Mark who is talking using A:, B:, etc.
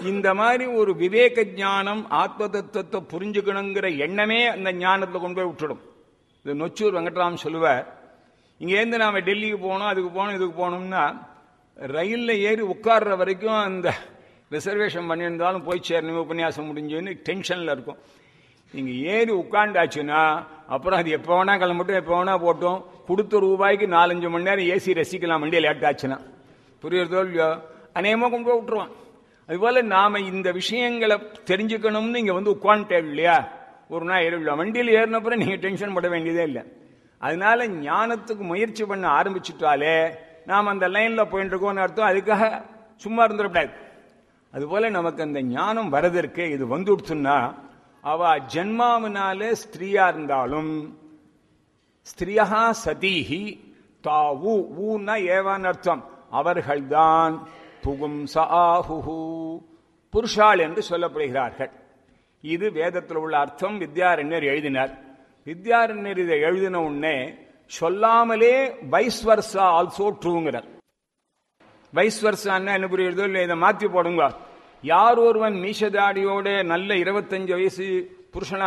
A: இந்த மாதிரி ஒரு விவேக ஞானம் ஆத்ம தத்துவத்தை புரிஞ்சுக்கணுங்கிற எண்ணமே அந்த ஞானத்துல கொண்டு போய் விட்டுடும் இது நொச்சூர் வெங்கட்ராம் சொல்லுவார் இங்கேருந்து நாம டெல்லிக்கு போகணும் அதுக்கு போகணும் இதுக்கு போகணும்னா ரயில்ல ஏறி உட்கார்ற வரைக்கும் அந்த ரிசர்வேஷன் பண்ணியிருந்தாலும் போய் சேரணும் உபன்யாசம் முடிஞ்சுன்னு டென்ஷன்ல இருக்கும் நீங்க ஏறி உட்காண்டாச்சுன்னா அப்புறம் அது எப்போ வேணா கிளம்பட்டும் எப்போ வேணா போட்டோம் கொடுத்த ரூபாய்க்கு நாலஞ்சு மணி நேரம் ஏசி ரசிக்கலாம் வண்டியில் லேட் ஆச்சுன்னா புரியுறதோ இல்லையோ அநேகமாக கொண்டு போய் விட்டுருவான் அதுபோல நாம இந்த விஷயங்களை தெரிஞ்சுக்கணும்னு இங்க வந்து உட்காந்துட்டேன் இல்லையா ஒரு நாள் ஏறிவிடலாம் வண்டியில் ஏறினப்புறம் நீங்க டென்ஷன் பட வேண்டியதே இல்லை அதனால ஞானத்துக்கு முயற்சி பண்ண ஆரம்பிச்சுட்டாலே நாம் அந்த லைன்ல போயிட்டு இருக்கோம்னு அர்த்தம் அதுக்காக சும்மா இருந்துடக்கூடாது அதுபோல நமக்கு அந்த ஞானம் வரதற்கு இது வந்துடுச்சுன்னா அவ ஜென்மாவினாலே ஸ்திரீயா இருந்தாலும் ஸ்திரியா சதீஹி தாவு ஊன்னா ஏவான் அர்த்தம் அவர்கள்தான் புகும்சாஹு புருஷாள் என்று சொல்லப்படுகிறார்கள் இது வேதத்தில் உள்ள அர்த்தம் வித்யாரண்யர் எழுதினார் வித்யாரண்யர் இதை எழுதின உடனே சொல்லாமலே வைஸ்வர்சா ஆல்சோ ட்ரூங்கிறார் வைஸ்வர்சான்னா என்ன புரியுறதோ இல்லை இதை மாத்தி போடுங்க யார் ஒருவன் மீசதாடியோட நல்ல இருபத்தஞ்சு வயசு புருஷனா